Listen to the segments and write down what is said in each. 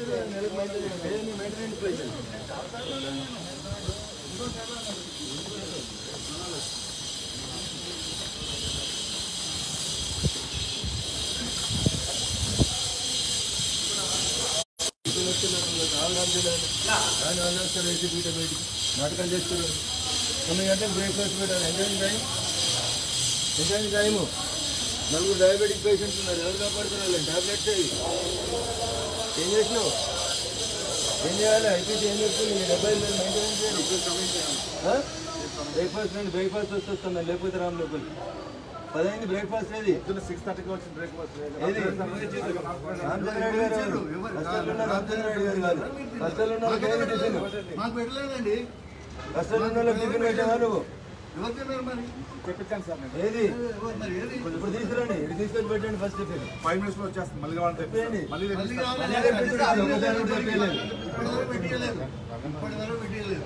నెలకు maintenance maintenance పైసలు నాటకాలు చేస్తారు తొమ్మిది గంటలకు బ్రేక్ఫాస్ట్ పెట్టాలి ఎంజాయింగ్ టైం ఎంజాయింగ్ టైము నలుగురు డయాబెటిక్ పేషెంట్స్ ఉన్నారు ఎవరు కాపాడుతున్నారు టాబ్లెట్స్ అవి ఏం చేసినావు ఏం చేయాలి ఐపీసీ ఏం చెప్తుంది మీ డెబ్బై ఐదు వేలు మెయింటెనెన్స్ చేయాలి బ్రేక్ఫాస్ట్ రండి బ్రేక్ఫాస్ట్ వస్తుంది లేకపోతే రామ్ లోపలికి పదైంది బ్రేక్ఫాస్ట్ ఏది సిక్స్ థర్టీకి వచ్చిన బ్రేక్ఫాస్ట్ ఏది రామచంద్ర రెడ్డి గారు ఎవరు? కష్టాలు ఉన్న రామచంద్ర రెడ్డి గారు కాదు కష్టాలు ఉన్న వాళ్ళకి ఏది టిఫిన్ మాకు పెట్టలేదండి కష్టాలు ఉన్న వాళ్ళకి టిఫిన్ పెట్టావా నువ్వు ఎవరు తిన్నారు మరి చెప్పించాను సార్ నేను ఏది ఎవరు మరి ఏది ఇప్పుడు తీసుకురండి ఇది తీసుకొచ్చి పెట్టండి ఫస్ట్ టిఫిన్ ఫైవ్ మినిట్స్ లో వచ్చేస్తుంది మళ్ళీ కావాలంటే చెప్పండి. మళ్ళీ మళ్ళీ తెప్పిస్తాను. కావాలి. మళ్ళీ తెప్పించండి. ఒకసారి కూడా తెప్పియలేదు. ఇప్పటివరకు పెట్టియలేదు ఇప్పటివరకు పెట్టియలేదు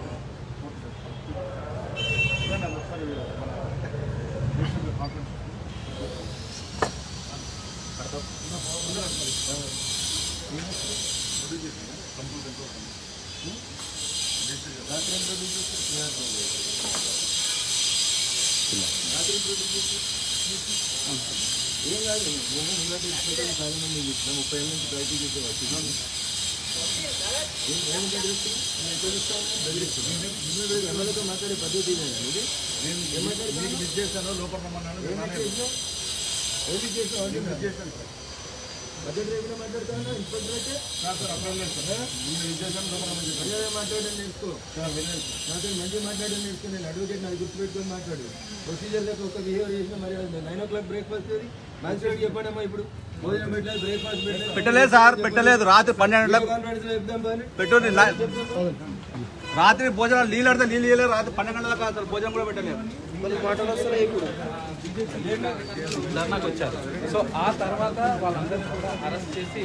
ఏం కాదు భూమి ఇలాంటి ఇన్స్పెక్టర్ చాలా మంది ఇచ్చిన ముప్పై ఏళ్ళ నుంచి బయటికి చేసే వచ్చింది ఏం ఏం బెదిరిస్తుంది నేను ఎక్కడ ఇస్తాను బెదిరిస్తుంది ఎమ్మెల్యేతో మాట్లాడే పద్ధతి ఇదేనా ఇది నేను ఏమంటారు? మీకు మిస్ చేశాను లోపల రమ్మన్నాను ఏం నేను చేసావు? ఏం చేసావు అంటే మిస్ చేశాను సార్ పద్ధతి రేపున మాట్లాడుతున్నా ఇన్స్పెక్టర్ అయితే నా సార్ అక్కడ లేదు సార్ నేను మిస్ చేశాను లోపల రమ్మని చెప్పాను మర్యాద మాట్లాడడం నేర్చుకో సార్ వెళ్ళలేదు సార్ నాతో మంచిగా మాట్లాడడం నేర్చుకో నేను అడ్వకేట్ నాకు గుర్తుపెట్టుకొని మాట్లాడు ప్రొసీజర్ దగ్గర ఒక బిహేవియర్ చేసిన మర్యాద నైన్ ఓ క్లాక్ బ్రేక్ఫాస్ట్ ఏది మ్యాజిస్ట్రేట్ చెప్పండమ్మా ఇప్పుడు భోజనం పెట్టలేదు బ్రేక్ఫాస్ట్ పెట్టలేదు పెట్టలేదు సార్ పెట్టలేదు రాత్రి పన్నెండు గంటలకు కాన్ఫరెన్స్ లో చెప్దాం పని పెట్టండి నా- రాత్రి భోజనాలు నీళ్ళు ఆడితే నీళ్ళు ఇవ్వలేదు రాత్రి పన్నెండు గంటలకు అసలు భోజనం కూడా పెట్టలేదు మాటలు వస్తున్నాయి ఇప్పుడు ధర్నాకు వచ్చారు సో ఆ తర్వాత వాళ్ళందరినీ కూడా అరెస్ట్ చేసి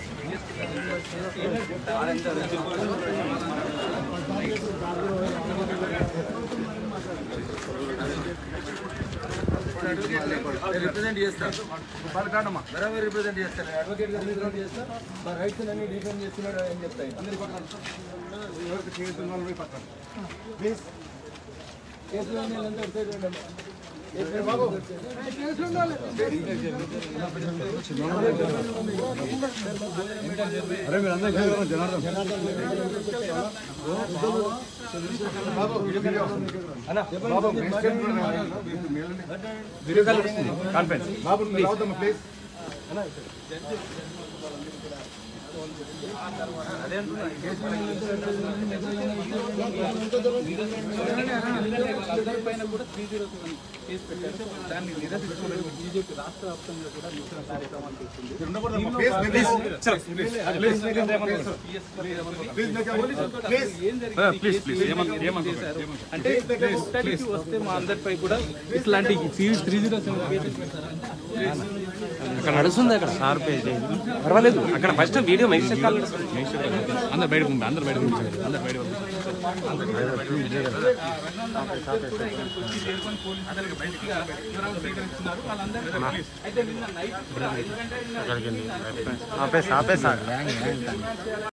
రిప్రజెంట్ చేస్తాను పలకాడమ్మా బరాబర్ రిప్రజెంట్ చేస్తాను అడ్వకేట్ గారు రిప్రజెంట్ చేస్తా మా రైట్స్ అన్ని డిఫెండ్ చేస్తున్నాడు అని చెప్తాయి అందరి ఎవరికి చేస్తున్న వాళ్ళు పోయి పక్కన ప్లీజ్ కేసులు అన్నీ అంతా ఒకసారి రండి. వీడియో కాల్ వస్తుంది కాన్ఫరెన్స్ బాబు మీరు రావద్దమ్మా ప్లీజ్ పైన కూడా త్రీ జీరో సెవెన్ కేసు పెట్టారు దాన్ని నిరసిస్తూ బీజేపీ రాష్ట్ర వ్యాప్తంగా కూడా నిరసన కార్యక్రమాలు చేస్తుంది ఇక్కడ ఉండకూడదమ్మా ప్లీజ్ ప్లీజ్ ప్లీజ్ ప్లీజ్ ఏం జరిగింది ప్లీజ్ ప్లీజ్ చేశారు అంటే టోటాలిటీ వస్తే మా అందరిపై కూడా ఇట్లాంటి త్రీ జీరో సెవెన్ కేసెస్ పెట్టారంటే అక్కడ నడుస్తుంది అక్కడ సార్ పేజ్ పర్వాలేదు అక్కడ ఫస్ట్ వీడియో మెసేజ్ కాల్ అందరు బయట పంపి అందరు బయట పంపించారు అందరు బయట స్వీకరిస్తున్నారు వాళ్ళందరూ అయితే నిన్న నైట్ ఆపేసి ఆపేసి